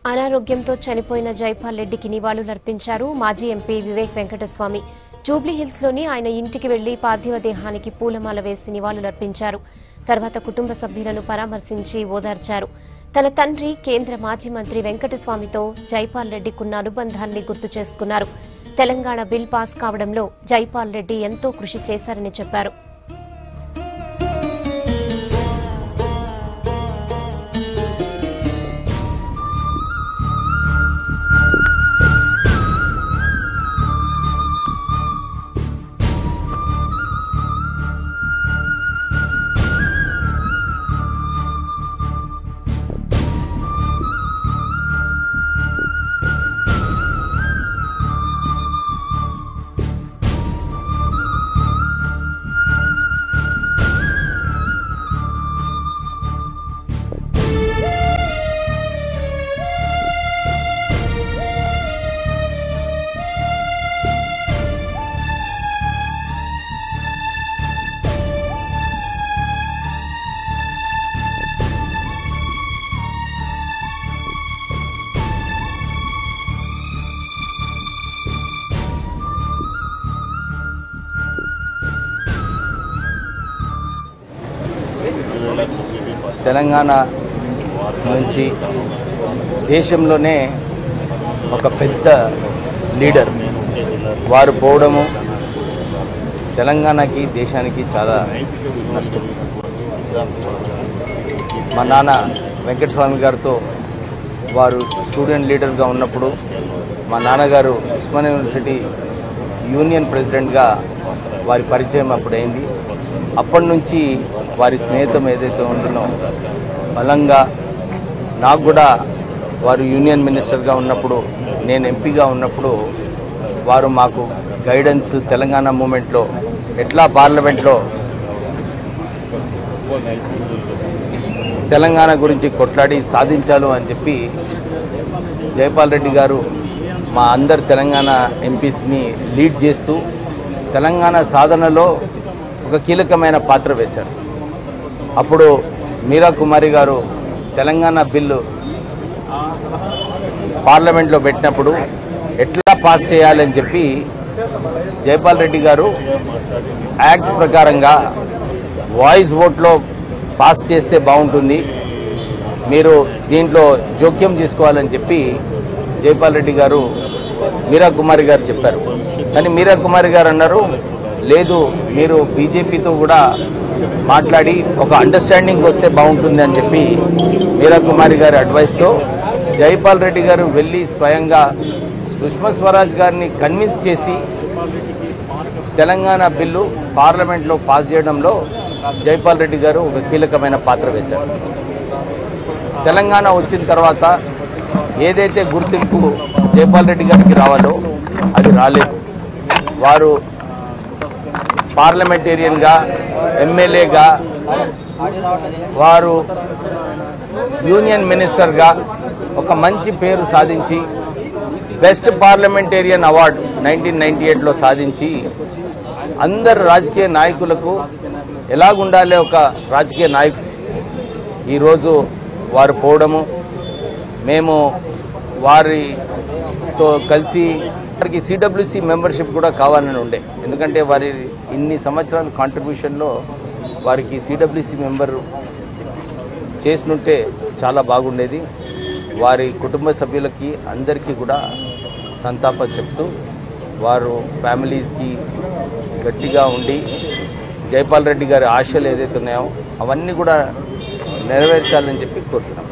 అనారోగ్యంతో చనిపోయిన జైపాల్ రెడ్డికి నివాళులర్పించారు మాజీ ఎంపీ వివేక్ వెంకటస్వామి జూబ్లీహిల్స్ లోని ఆయన ఇంటికి వెళ్లి పార్థివ దేహానికి పూలమాల వేసి నివాళులర్పించారు తర్వాత కుటుంబ సభ్యులను పరామర్శించి ఓదార్చారు తన తండ్రి కేంద్ర మాజీ మంత్రి వెంకటస్వామితో జైపాల్ రెడ్డికున్న అనుబంధాన్ని గుర్తు చేసుకున్నారు తెలంగాణ బిల్ పాస్ కావడంలో జైపాల్ రెడ్డి ఎంతో కృషి చేశారని చెప్పారు తెలంగాణ నుంచి దేశంలోనే ఒక పెద్ద లీడర్ వారు పోవడము తెలంగాణకి దేశానికి చాలా నష్టం మా నాన్న వెంకటస్వామి గారితో వారు స్టూడెంట్ లీడర్గా ఉన్నప్పుడు మా నాన్నగారు ఉస్మానియా యూనివర్సిటీ యూనియన్ ప్రెసిడెంట్గా వారి పరిచయం అప్పుడు అయింది అప్పటి నుంచి వారి స్నేహితం ఏదైతే ఉంటుందో బలంగా నాకు కూడా వారు యూనియన్ మినిస్టర్గా ఉన్నప్పుడు నేను ఎంపీగా ఉన్నప్పుడు వారు మాకు గైడెన్స్ తెలంగాణ మూమెంట్లో ఎట్లా పార్లమెంట్లో తెలంగాణ గురించి కొట్లాడి సాధించాలి అని చెప్పి జైపాల్ రెడ్డి గారు మా అందరు తెలంగాణ ఎంపీస్ని లీడ్ చేస్తూ తెలంగాణ సాధనలో ఒక కీలకమైన పాత్ర వేశారు అప్పుడు మీరా కుమారి గారు తెలంగాణ బిల్లు పార్లమెంట్లో పెట్టినప్పుడు ఎట్లా పాస్ చేయాలని చెప్పి జైపాల్ రెడ్డి గారు యాక్ట్ ప్రకారంగా వాయిస్ ఓట్లో పాస్ చేస్తే బాగుంటుంది మీరు దీంట్లో జోక్యం చేసుకోవాలని చెప్పి జైపాల్ రెడ్డి గారు మీరా కుమారి గారు చెప్పారు కానీ మీరా కుమారి గారు అన్నారు లేదు మీరు బీజేపీతో కూడా మాట్లాడి ఒక అండర్స్టాండింగ్ వస్తే బాగుంటుంది అని చెప్పి మీరా కుమారి గారి అడ్వైస్తో జైపాల్ రెడ్డి గారు వెళ్ళి స్వయంగా సుష్మా స్వరాజ్ గారిని కన్విన్స్ చేసి తెలంగాణ బిల్లు పార్లమెంట్లో పాస్ చేయడంలో జైపాల్ రెడ్డి గారు ఒక కీలకమైన పాత్ర వేశారు తెలంగాణ వచ్చిన తర్వాత ఏదైతే గుర్తింపు జైపాల్ రెడ్డి గారికి రావాలో అది రాలేదు వారు పార్లమెంటేరియన్గా ఎమ్మెల్యేగా వారు యూనియన్ మినిస్టర్గా ఒక మంచి పేరు సాధించి best parliamentarian award nineteen ninety ఎయిట్లో సాధించి అందరు రాజకీయ నాయకులకు ఎలాగుండాలి ఒక రాజకీయ నాయకు ఈరోజు వారు పోవడము మేము వారితో కలిసి వారికి సిడబ్ల్యూసి మెంబర్షిప్ కూడా కావాలని ఉండే ఎందుకంటే వారి ఇన్ని సంవత్సరాల కాంట్రిబ్యూషన్లో వారికి సిడబ్ల్యూసి మెంబర్ చేసినుంటే చాలా బాగుండేది వారి కుటుంబ సభ్యులకి అందరికీ కూడా సంతాపం చెప్తూ వారు ఫ్యామిలీస్కి గట్టిగా ఉండి జైపాల్ రెడ్డి గారి ఆశలు ఏదైతే ఉన్నాయో అవన్నీ కూడా నెరవేర్చాలని చెప్పి కోరుతున్నాం